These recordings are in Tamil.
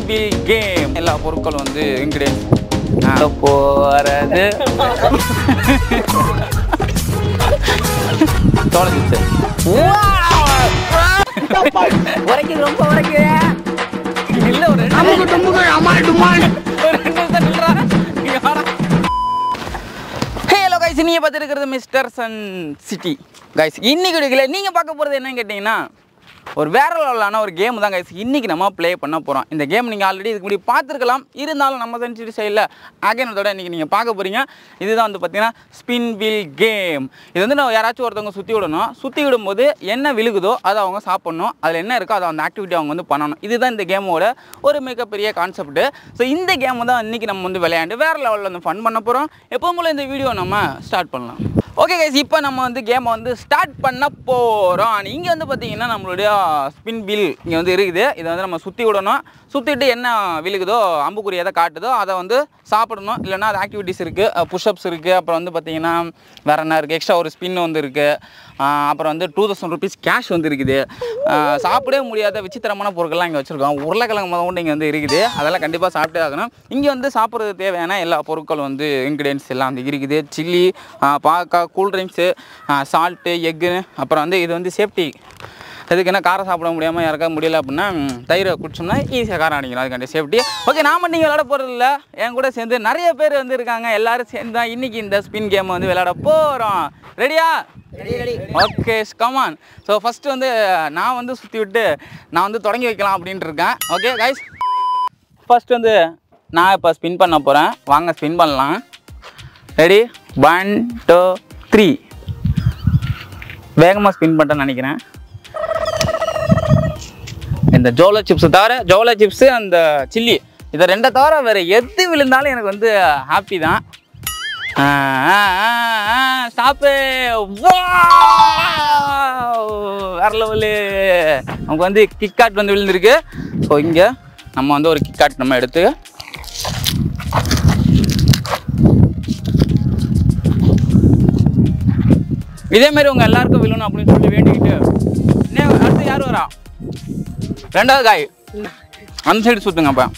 பில் கேம் எல்லா பொருட்களும் வந்து இன்கிரியன்ஸ் போறது தொலைஞ்சிச்சு உரைக்குது ரொம்ப உரைக்குது இல்ல ஒரு ரெண்டு ஒரு ரெண்டு நிமிஷம் நில்றா. இங்க வாடா. ஹலோ கைஸ் நீங்கள் பார்த்துருக்கிறது மிஸ்டர் சன் சிட்டி கைஸ் இன்னைக்கு வீடியோவில் நீங்கள் பார்க்க போகிறது என்னன்னு கேட்டிங்கன்னா ஒரு வேற லெவலான ஒரு கேம் தான் கைஸ் இன்றைக்கி நம்ம ப்ளே பண்ண போகிறோம் இந்த கேம் நீங்கள் ஆல்ரெடி இதுக்கு முன்னாடி பார்த்துருக்கலாம் இருந்தாலும் நம்ம சன் சிட்டி சைடில் அகைனத்தோட இன்றைக்கி நீங்கள் பார்க்க போகிறீங்க இதுதான் வந்து பார்த்தீங்கன்னா ஸ்பின் வில் கேம் இது வந்து நான் யாராச்சும் ஒருத்தவங்க சுற்றி விடணும் சுற்றி விடும்போது என்ன விழுகுதோ அதை அவங்க சாப்பிட்ணும் அதில் என்ன இருக்கோ அதை அந்த ஆக்டிவிட்டி அவங்க வந்து பண்ணணும் இதுதான் இந்த கேமோட ஒரு மிகப்பெரிய கான்செப்ட் ஸோ இந்த கேம் தான் இன்றைக்கி நம்ம வந்து விளையாண்டு வேறு லெவலில் வந்து ஃபன் பண்ண போகிறோம் எப்பவும் போல இந்த வீடியோ நம்ம ஸ்டார்ட் பண்ணலாம் ஓகே கைஸ் இப்போ நம்ம வந்து கேமை வந்து ஸ்டார்ட் பண்ண போகிறோம் இங்கே வந்து பார்த்தீங்கன்னா நம்மளுடைய ஸ்பின் பில் இங்கே வந்து இருக்குது இதை வந்து நம்ம சுற்றி விடணும் சுற்றிட்டு என்ன விழுகுதோ அம்புக்குறி எதை காட்டுதோ அதை வந்து சாப்பிடணும் இல்லைன்னா அது ஆக்டிவிட்டீஸ் இருக்குது புஷ்அப்ஸ் இருக்குது அப்புறம் வந்து பார்த்தீங்கன்னா வேறு என்ன இருக்குது எக்ஸ்ட்ரா ஒரு ஸ்பின் வந்து இருக்குது அப்புறம் வந்து டூ தௌசண்ட் ருபீஸ் கேஷ் வந்து இருக்குது ஆஹ் சாப்பிடவே முடியாத விசித்திரமான பொருட்கள்லாம் இங்கே வச்சுருக்கோம் உருளைக்கிழங்கு முதல் கொண்டு இங்கே வந்து இருக்குது அதெல்லாம் கண்டிப்பாக சாப்பிட்டே ஆகணும் இங்கே வந்து சாப்பிட்றது தேவையான எல்லா பொருட்களும் வந்து இன்க்ரீடியன்ஸ் எல்லாம் வந்து இருக்குது சில்லி பாக்கா கூல்ட்ரிங்க்ஸு சால்ட்டு எக்கு அப்புறம் வந்து இது வந்து சேஃப்டி எதுக்கு என்ன காரம் சாப்பிட முடியாமல் யாருக்கா முடியல அப்படின்னா ம், தயிரை குடிச்சோம்னா ஈஸியாக காரம் அடிக்கணும் அதுக்காண்டி சேஃப்டி ஓகே நான் மட்டும் விளையாட போகிறது இல்லை என் கூட சேர்ந்து நிறைய பேர் வந்து இருக்காங்க எல்லாரும் சேர்ந்து தான் இன்றைக்கி இந்த ஸ்பின் கேம் வந்து விளையாட போகிறோம் ரெடியா ஓகே கமான் ஸோ ஃபஸ்ட்டு வந்து நான் வந்து சுற்றி விட்டு நான் வந்து தொடங்கி வைக்கலாம் அப்படின்ட்டு இருக்கேன் ஓகே கைஸ் ஃபர்ஸ்ட் வந்து நான் இப்போ ஸ்பின் பண்ண போகிறேன் வாங்க ஸ்பின் பண்ணலாம் ரெடி ஒன் டூ த்ரீ வேகமாக ஸ்பின் பண்ணிட்டேன்னு நினைக்கிறேன் இந்த ஜோலோ சிப்ஸ் தவிர ஜோலோ சிப்ஸு அந்த சில்லி இதை ரெண்டை தவிர வேறு எது விழுந்தாலும் எனக்கு வந்து ஹாப்பி தான் ஸ்டாப்பு வேற லெவலு நமக்கு வந்து கிக்காட் வந்து விழுந்திருக்கு ஸோ இங்கே நம்ம வந்து ஒரு கிக்காட் நம்ம எடுத்து இதே மாதிரி உங்க எல்லாருக்கும் விழணும் அப்படின்னு சொல்லி வேண்டிக்கிட்டு இன்னும் அடுத்து யார் வரா ரெண்டாவது காய் அந்த சைடு சுத்துங்க அப்ப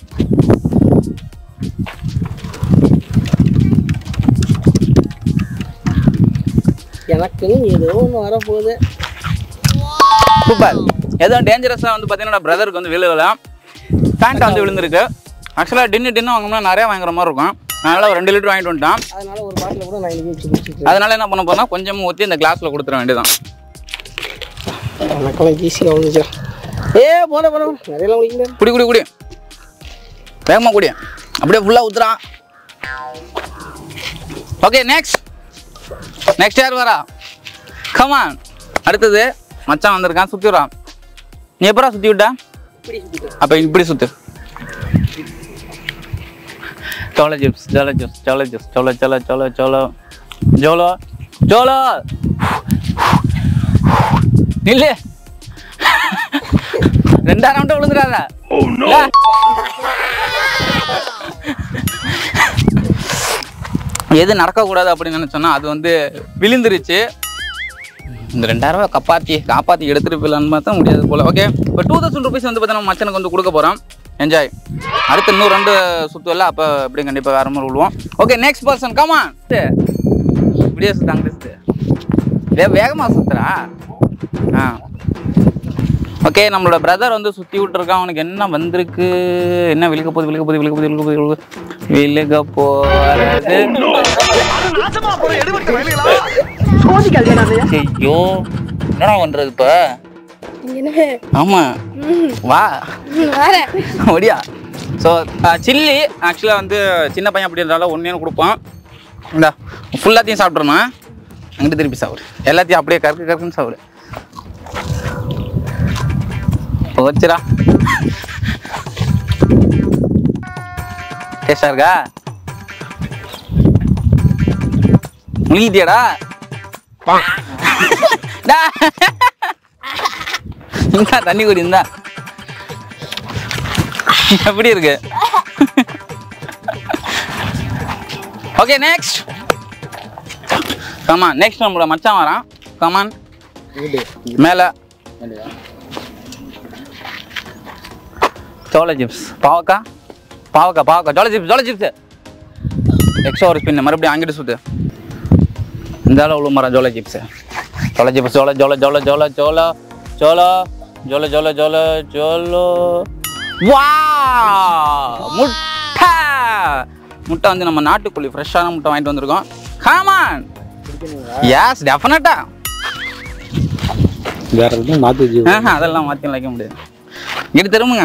எனக்குன்னு ஏதோ ஒன்று வரப்போகுது சூப்பர் ஏதோ டேஞ்சரஸாக வந்து பார்த்தீங்கன்னா பிரதருக்கு வந்து விழுகலாம் பேண்ட் வந்து விழுந்திருக்கு ஆக்சுவலாக டின்னு டின்னு வாங்கினா நிறையா வாங்குற மாதிரி இருக்கும் அதனால் ஒரு ரெண்டு லிட்டர் வாங்கிட்டு வந்துட்டான் அதனால ஒரு பாட்டில் கூட நான் இன்னைக்கு வச்சு குடிச்சிட்டு அதனால என்ன பண்ண போனா கொஞ்சம் ஊற்றி இந்த கிளாஸில் கொடுத்துட வேண்டியதான் எனக்கெல்லாம் ஈஸியாக வந்துச்சு ஏ போட போட நிறையலாம் குடிக்கல குடி குடி குடி வேகமாக குடி அப்படியே ஃபுல்லாக ஊத்துறான் ஓகே நெக்ஸ்ட் நெக்ஸ்ட் யார் வரா கமான் அடுத்தது மச்சான் வந்திருக்கான் சுற்றி விட்றான் நீ எப்படா சுற்றி விட்ட அப்போ இப்படி சுத்து சோள சிப்ஸ் ஜோல சிப்ஸ் சோள சிப்ஸ் சோள சோள சோள சோளோ ஜோலோ ஜோலோ நில்லு ரெண்டாயிரம் மட்டும் விழுந்துடாத இல்ல? எது நடக்கக்கூடாது அப்படின்னு நினச்சோன்னா அது வந்து விழுந்துருச்சு இந்த ரெண்டாயிரம் ரூபாய் காப்பாற்றி காப்பாற்றி எடுத்துகிட்டு போயிடலான்னு பார்த்தா முடியாது போல் ஓகே இப்போ டூ தௌசண்ட் ருபீஸ் வந்து பார்த்தீங்கன்னா மச்சனுக்கு வந்து கொடுக்க போகிறோம் என்ஜாய் அடுத்து இன்னும் ரெண்டு சுத்து இல்லை அப்போ இப்படி கண்டிப்பாக வேறு மாதிரி விழுவோம் ஓகே நெக்ஸ்ட் பர்சன் கமான் இப்படியே சுத்து அங்கே சுத்து வே வேகமாக சுத்துறா ஆ ஓகே நம்மளோட பிரதர் வந்து சுற்றி விட்டுருக்கான் அவனுக்கு என்ன வந்திருக்கு என்ன விழுக போகுது விழுக போகுது விழுக போகுது விழுக போகுது விழுக போகுது விழுக போகிறது ஐயோ என்னடா பண்றது இப்ப ஆமா வா ஒடியா ஸோ சில்லி ஆக்சுவலாக வந்து சின்ன பையன் அப்படி இருந்தாலும் ஒன்றே கொடுப்பான் இந்த ஃபுல்லாத்தையும் சாப்பிட்றணும் அங்கிட்டு திருப்பி சாப்பிடு எல்லாத்தையும் அப்படியே கருக்கு கருக்குன்னு சாப்பிடு போச்சுடா டேஸ்டா இருக்கா முழுகிட்டியாடா டா. இந்தா தண்ணி குடி இந்தா எப்படி இருக்கு ஓகே நெக்ஸ்ட் கமான் நெக்ஸ்ட் நம்மளோட மச்சான் வரான் கமான் மேலே சோள சிப்ஸ் பாவக்கா பாவக்கா பாவக்கா ஜோள சிப்ஸ் ஜோள சிப்ஸ் எக்ஸ்ட்ரா ஒரு ஸ்பின் மறுபடியும் அங்கிட்டு சுத்து இந்த அளவு உள்ள மரம் ஜோள சிப்ஸ் ஜோள சிப்ஸ் ஜோள ஜோள ஜோள ஜோள ஜோள ஜோள ஜோள ஜோள ஜோள ஜோளோ வா முட்டை முட்டை வந்து நம்ம நாட்டுக்கோழி ஃப்ரெஷ்ஷான முட்டை வாங்கிட்டு வந்திருக்கோம் காமான் எஸ் டெஃபினட்டா வேற எதுவும் மாற்றி வச்சு ஆஹா, அதெல்லாம் மாற்றி வைக்க முடியாது இங்கிட்டு திரும்புங்க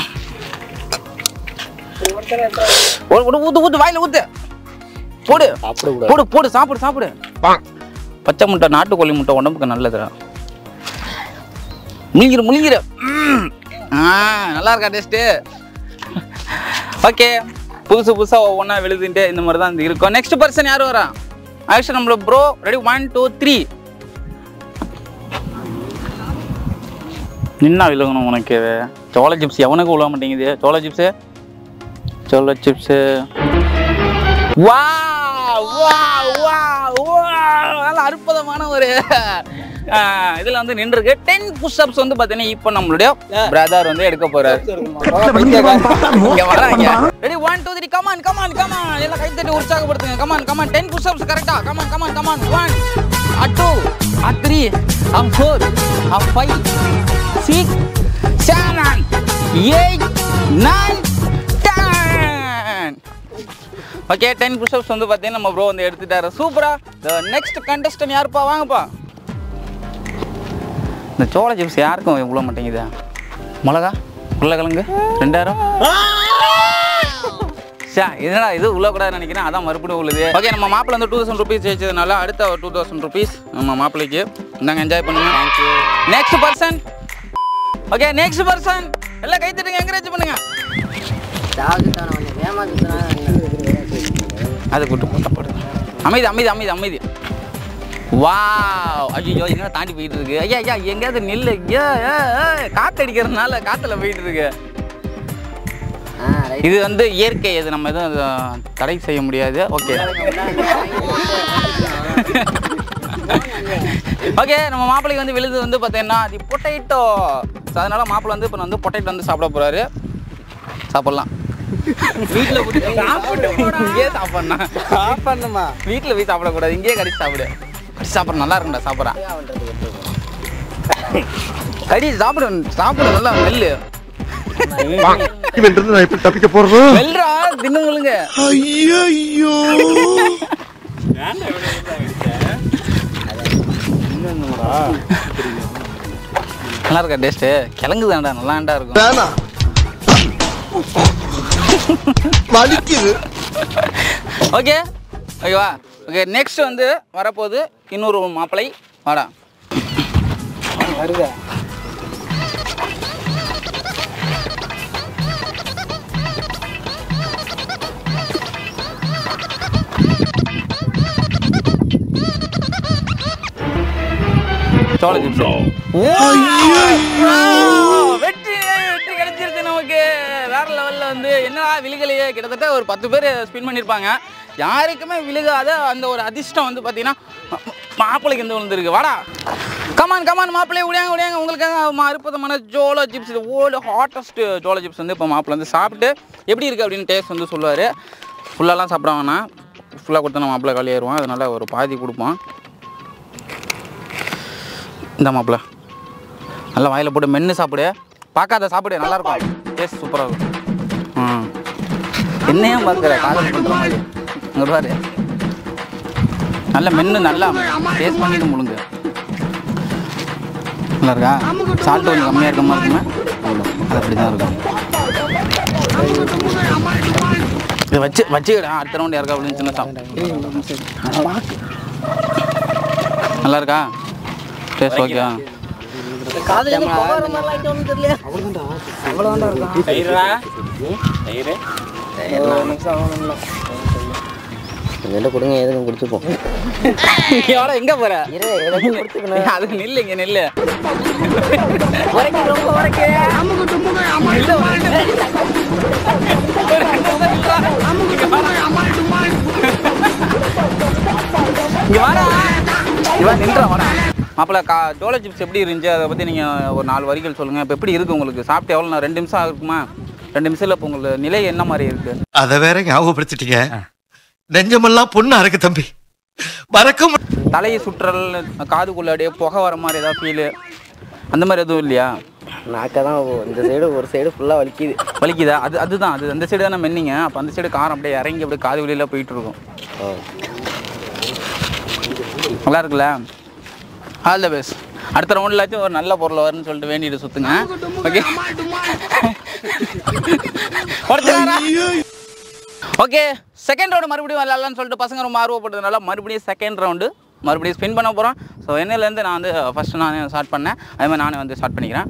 ஒரு ஒரு ஊத்து ஊத்து வாயில ஊத்து போடு சாப்பிடக்கூடாது போடு போடு சாப்பிடு சாப்பிடு பச்சை முட்டை நாட்டுக்கோழி முட்டை உடம்புக்கு நல்லதுடா முழுங்கிற முழுங்கிற ம். ஆ நல்லா இருக்கா டேஸ்ட்டு ஓகே புதுசு புதுசாக ஒவ்வொன்றா விழுதுன்ட்டு இந்த மாதிரி தான் இருக்கும் நெக்ஸ்ட் பர்சன் யார் வரா ஆக்சுவலி நம்மள bro ready one two three நின்னா விழுகணும் உனக்கு சோள சிப்ஸ் எவனுக்கு விழ மாட்டேங்குது சோள சிப்ஸு சோள சிப்ஸு வா வா வா வா நல்ல அற்புதமான ஒரு ஆஹ், இதுல வந்து நின்றுருக்கு டென் புஷ்அப்ஸ் வந்து பார்த்தீங்கன்னா இப்போ நம்மளுடைய பிரதர் வந்து எடுக்க போறாரு இங்க வராங்க ready one two three come on come on come on எல்லாம் கை தட்டி உற்சாகப்படுத்துங்க கமான் கமான் டென் புஷ்அப்ஸ் கரெக்டா come on come on come on one uh two uh three uh four uh five six seven eight nine ten okay ten pushups வந்து பார்த்தீங்கன்னா நம்ம ப்ரோ வந்து எடுத்துட்டாரு சூப்பரா த நெக்ஸ்ட் கண்டஸ்டன் யாருப்பா வாங்கப்பா இந்த சோள சிப்ஸ் யாருக்கும் விழ மாட்டேங்குதா மிளகா உருளைக்கிழங்கு ரெண்டாயிரம் சா இதனா இது உள்ளக்கூடாதுன்னு நினைக்கிறேன் அதான் மறுபடியும் உள்ளது ஓகே நம்ம மாப்பிள்ளை வந்து டூ தௌசண்ட் ருபீஸ் ஜெயிச்சதுனால அடுத்த ஒரு டூ தௌசண்ட் ருபீஸ் நம்ம மாப்பிள்ளைக்கு இந்தாங்க என்ஜாய் பண்ணுங்க next person okay next person எல்லாம் கை தட்டுங்க என்கரேஜ் பண்ணுங்க அது கூட்டு போட்டா போடு அமைதி அமைதி அமைதி அமைதி வா ஐயோ எங்க தாண்டி போயிட்டு இருக்கு ஐயா ஐயா எங்கேயாவது நில்லு ஐயா ஏ, ஏ, காத்து அடிக்கிறதுனால காத்துல போயிட்டு இருக்கு இது வந்து இயற்கை இது நம்ம எதுவும் அதை தடை செய்ய முடியாது ஓகே ஓகே நம்ம மாப்பிள்ளைக்கு வந்து விழுது வந்து பார்த்தீங்கன்னா அது பொட்டேட்டோ ஸோ அதனால மாப்பிள்ளை வந்து இப்போ வந்து பொட்டேட்டோ வந்து சாப்பிட போறாரு சாப்பிடலாம் வீட்டில் இங்கேயே சாப்பிட்ணும் சாப்பிடணுமா வீட்டில் போய் சாப்பிடக்கூடாது இங்கேயே கடிச்சு சாப்பிடு கடிச்சு சாப்பிட நல்லா இருக்கும்டா சாப்பிட்றேன் கடி சாப்பிடு சாப்பிடு நல்லா மெல்லு இவன் இருந்து நான் எப்படி தப்பிக்க போறது மெல்றா தின்னு முழுங்க ஐயோ நல்லா இருக்கா டேஸ்ட்டு கிழங்கு தான்டா நல்லாண்டா இருக்கும் வேணா வலிக்குது ஓகே ஓகேவா ஓகே நெக்ஸ்ட் வந்து வரப்போகுது இன்னொரு மாப்பிளை வாடா வருதா சோள சிப்ஸ் வெற்றி வெற்றி கிடைச்சிருச்சு நமக்கு வேற லெவல்ல வந்து என்னடா விழுகலையே கிட்டத்தட்ட ஒரு பத்து பேர் ஸ்பின் பண்ணியிருப்பாங்க யாருக்குமே விழுகாத அந்த ஒரு அதிர்ஷ்டம் வந்து பார்த்தீங்கன்னா மா- மாப்பிள்ளைக்கு வந்து விழுந்திருக்கு வாடா கமான் கமான் மாப்பிள்ளை உடையாங்க உடையாங்க உங்களுக்காக ம- அற்புதமான ஜோலோ சிப்ஸ் இது ஓல்டு ஹாட்டஸ்ட் ஜோலோ சிப்ஸ் வந்து இப்போ மாப்பிள்ளை வந்து சாப்பிட்டு எப்படி இருக்குது அப்படின்னு டேஸ்ட் வந்து சொல்லுவார் ஃபுல்லாலாம் சாப்பிட வேணாம் ஃபுல்லாக கொடுத்தா நம்ம மாப்பிள்ளை காலியாயிருவான் அதனால ஒரு பாதி கொடுப்போம் இந்த மாப்பிள்ளை நல்லா வாயில் போட்டு மென்று சாப்பிடு பார்க்காத சாப்பிடு நல்லா இருக்கும் டேஸ்ட் சூப்பராக இருக்கும் ம் என்னையா பார்க்குற காதல் பண்ணுற மாதிரி இங்கே பாரு நல்லா மென்று நல்லா டேஸ்ட் பண்ணிட்டு முழுங்க நல்லா இருக்கா சால்ட் கொஞ்சம் கம்மியாக இருக்க மாதிரி இருக்குமே அது அப்படி தான் இருக்கும் இதை வச்சு வச்சுக்கிடா அடுத்த ரவுண்ட் யாருக்கா அப்படின்னு சின்ன சாப்பிட்டு நல்லா இருக்கா டேஸ்ட் ஓகே காதல் போகிற மாதிரி லைட் ஒன்றும் தெரியல அவ்வளோதான்டா அவ்வளோதான்டா இருக்கும் ஒரு நிமிஷம் ஆகணும்ல இதெல்லாம் கொடுங்க எதுக்கும் குடிச்சுப்போம் எவ்வளோ எங்கே போகிற இரு ஏதாச்சும் கொடுத்துக்கணும் அதுக்கு நில்லு இங்கே நில்லு உரைக்கு ரொம்ப உரைக்கு இங்க வாடா இவன் நின்றா வாடா மாப்பிள்ள கா ஜோள சிப்ஸ் எப்படி இருந்துச்சு அதை பற்றி நீங்கள் ஒரு நாலு வரிகள் சொல்லுங்கள் இப்போ எப்படி இருக்குது உங்களுக்கு சாப்பிட்டு எவ்வளோ நேரம்? ரெண்டு நிமிஷம் இருக்குமா ரெண்டு நிமிஷத்தில் இப்போ உங்களுக்கு நிலை என்ன மாதிரி இருக்கு அத வேற ஞாபகப்படுத்திட்டீங்க நெஞ்சமெல்லாம் பொண்ணு அறக்கு தம்பி மறக்க மு- தலையை சுற்றல் காதுக்குள்ள அப்படியே புகை வர மாதிரி ஏதாவது ஃபீலு அந்த மாதிரி எதுவும் இல்லையா நாக்க தான் இந்த சைடு ஒரு சைடு ஃபுல்லாக வலிக்குது வலிக்குதா அது அதுதான் அது அந்த சைடு தானே மென்னிங்க அப்போ அந்த சைடு காரம் அப்படியே இறங்கி அப்படியே காது வழியில போயிட்டு இருக்கும் நல்லா இருக்குல்ல ஆல் த பெஸ்ட் அடுத்த ரவுண்ட்லாச்சும் ஒரு நல்ல பொருள் வரும்னு சொல்லிட்டு வேண்டிட்டு சுத்துங்க ஓகே ஓகே செகண்ட் ரவுண்டு மறுபடியும் விளாட்லான்னு சொல்லிட்டு பசங்க ரொம்ப ஆர்வப்பட்டதுனால மறுபடியும் செகண்ட் ரவுண்டு மறுபடியும் ஸ்பின் பண்ண போகிறோம் ஸோ என்னிலேருந்து நான் வந்து ஃபஸ்ட்டு நானே ஸ்டார்ட் பண்ணேன் அதே மாதிரி நானே வந்து ஸ்டார்ட் பண்ணிக்கிறேன்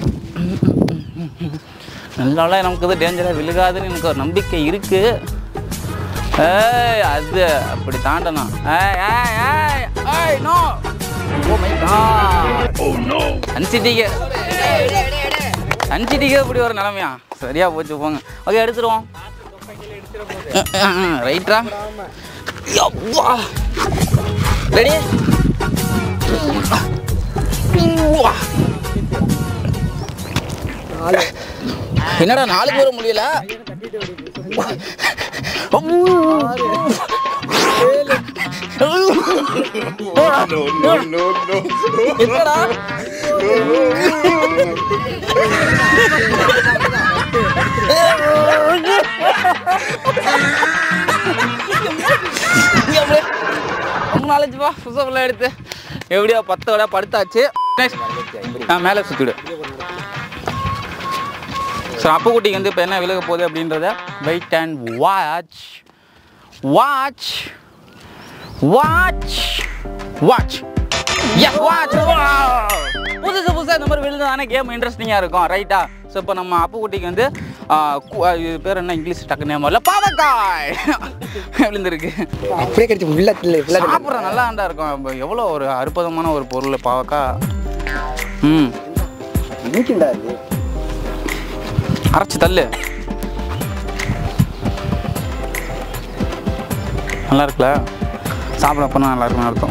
நல்லாலாம் நமக்கு இது டேஞ்சராக விழுகாதுன்னு எனக்கு ஒரு நம்பிக்கை இருக்குது ஏய் அது அப்படி தாண்டணும் ஏய் ஏய் ஏய் ஏய் no oh my god oh no அன்சிட்டிக்கு அன்சிட்டிக்கு இப்படி ஒரு நிலமையா சரியா போச்சு போங்க ஓகே எடுத்துருவோம் ரைட்ரா யப்பா ரெடி என்னடா நாலு பேரும் முடியல என்னடா இங்க அப்படியே ரொம்ப நாளைக்கு பா புதுசாக எடுத்து எப்படியோ பத்து விட படுத்தாச்சு நெக்ஸ்ட் ஆ மேலே சுற்றிடு ஸோ அப்புக்குட்டிக்கு வந்து இப்போ என்ன விலக போகுது அப்படின்றத wait and watch watch watch watch watch புதுசு புதுசாக இந்த மாதிரி விழுந்தானே கேம் இன்ட்ரெஸ்டிங்காக இருக்கும் ரைட்டா ஸோ இப்போ நம்ம அப்புக்குட்டிக்கு வந்து ஆ, கு- ஆ, இது பேர் என்ன இங்கிலீஷ் டக்கு நேம் வரல பாவக்காய் விழுந்திருக்கு அப்படியே கிடைச்சி உள்ள இல்லை ஃபுல்லாக சாப்பிட்ற நல்லா ஆண்டா இருக்கும் இப்போ எவ்வளோ ஒரு அற்புதமான ஒரு பொருள் பாவக்கா ம் நீக்கிண்டா அது அரைச்சு தள்ளு நல்லா இருக்குல்ல சாப்பிட போனால் நல்லா இருக்கும்னு அர்த்தம்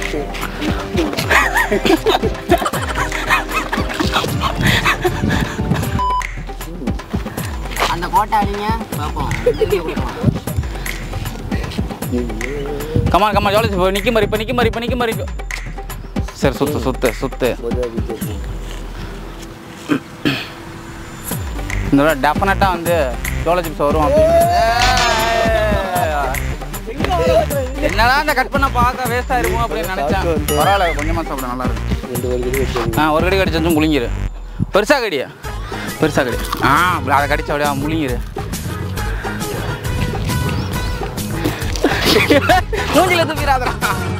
அந்த கோட்டை அடிங்க பார்ப்போம் கமான் கமான் ஜாலி இப்போ நிற்க மாதிரி இப்போ நிற்க மாதிரி இப்போ நிற்க மாதிரி சரி சுத்து சுத்து சுத்து இந்த விட டெஃபினட்டாக வந்து ஜோலோ சிப்ஸ் வரும் அப்படின்னு என்னடா இந்த கட் பண்ண பார்க்க வேஸ்ட் ஆயிருமோ அப்படின்னு நினைச்சேன் பரவாயில்ல கொஞ்சமாக சாப்பிட நல்லா இருக்கு ரெண்டு ஒரு கடி வச்சு ஆ ஒரு கடி கடிச்சதும் முழுங்கிரு பெருசா கடியா பெருசா கடி ஆ அப்படி அதை கடிச்ச அப்படியே முழுங்கிரு மூஞ்சில துப்பிடாதடா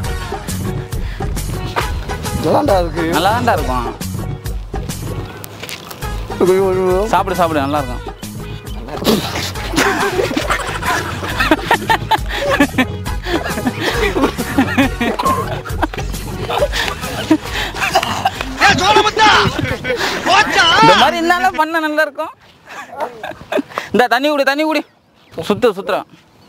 நல்லாண்டா இருக்கு நல்லா தான்டா இருக்கும் சாப்பிடு சாப்பிடு நல்லா இருக்கும் இந்த மாதிரி இருந்தாலும் பண்ண நல்லா இருக்கும் இந்த தண்ணி குடி தண்ணி குடி சுத்து சுத்துறோம்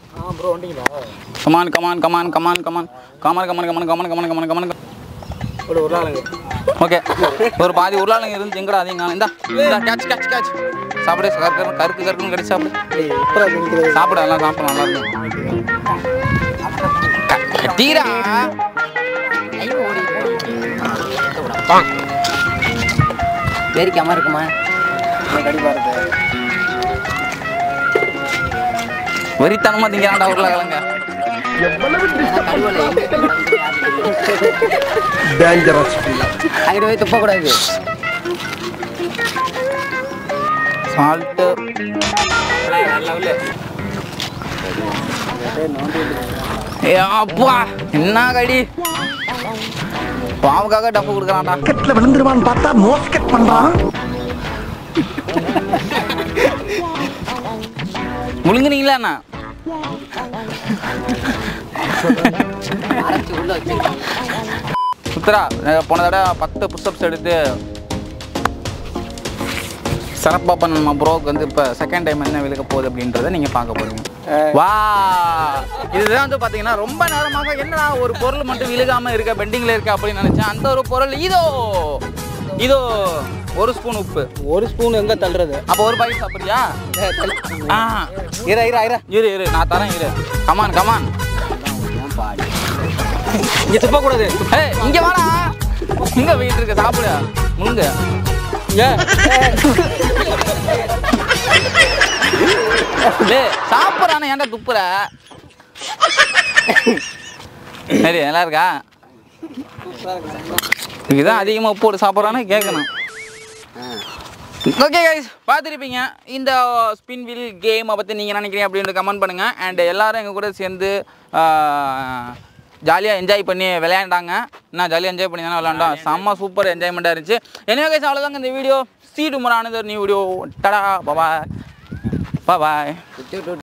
come on come on come on come on come on come on come on come on come on come on come on come on ஒரு உருளாளுங்க ஓகே ஒரு பாதி உருளாளுங்க இருந்து எங்கடா அதிகம் இந்த இந்த கேட்ச் கேட்ச் கேட்ச் சாப்பிடு கருக்கு கருக்கு கருக்குன்னு கடிச்சு சாப்பிடு அப்புறம் நிற்கிறது சாப்பிடு எல்லாம் சாப்பிட நல்லா இருக்கும் க- தீரா பேரிக்காம இருக்குமா கடி பாருங்க வெறித்தனமா திங்கிறான்டா உருளைக்கிழங்க டேஞ்சரஸ் அங்கிட்டு போய் துப்பக்கூடாது சால்ட்டு ஏ அப்பா என்ன கடி பாவுக்காக டப்பு கொடுக்குறான்டா கெட்ல விழுந்துருவான்னு பார்த்தா மோஸ்கெட் பண்றான் முழுங்குனீங்களா அண்ணா அரைச்சி உள்ள வச்சிருக்கோம் சுத்ரா நான் போன தடவை பத்து புஷ்அப்ஸ் எடுத்து சிறப்பாக பண்ண நம்ம ப்ரோக்கு வந்து இப்போ செகண்ட் டைம் என்ன விழுக்க போகுது அப்படின்றத நீங்கள் பார்க்க போறீங்க வா இதுதான் வந்து பார்த்தீங்கன்னா ரொம்ப நேரமாக என்னடா ஒரு பொருள் மட்டும் விழுகாமல் இருக்க பெண்டிங்கில் இருக்கு அப்படின்னு நினச்சேன் அந்த ஒரு பொருள் இதோ இதோ ஒரு ஸ்பூன் உப்பு ஒரு ஸ்பூன் எங்க தள்ளுறது அப்போ ஒரு பாக்கெட் சாப்பிட்றியா ஆ இரா இரா இரா இரு இரு நான் தரேன் இரு கமான் கமான் இங்க துப்ப கூடாது ஏய் இங்க வாடா இங்க போயிட்டு இருக்க சாப்பிடு முங்க ஏன் டேய் சாப்பிட்றானே ஏன்டா துப்புற சரி நல்லா இருக்கா இதுதான் அதிகமாக உப்பு போட்டு சாப்பிட்றானே கேட்கணும் ஓகே கைஸ் பார்த்துருப்பீங்க இந்த ஸ்பின் வில் கேமை பற்றி நீங்கள் நினைக்கிறீங்க அப்படின்னு கமெண்ட் பண்ணுங்கள் அண்ட் எல்லாரும் எங்கள் கூட சேர்ந்து ஜாலியாக என்ஜாய் பண்ணி விளையாண்டாங்க நான் ஜாலியாக என்ஜாய் பண்ணி தானே விளையாண்டோம் செம்ம சூப்பர் என்ஜாய்மெண்ட்டாக இருந்துச்சு எனவே கைஸ் அவ்வளோதாங்க இந்த வீடியோ சீடு முறை ஆனது நியூ வீடியோ டடா பாபாய் பாய்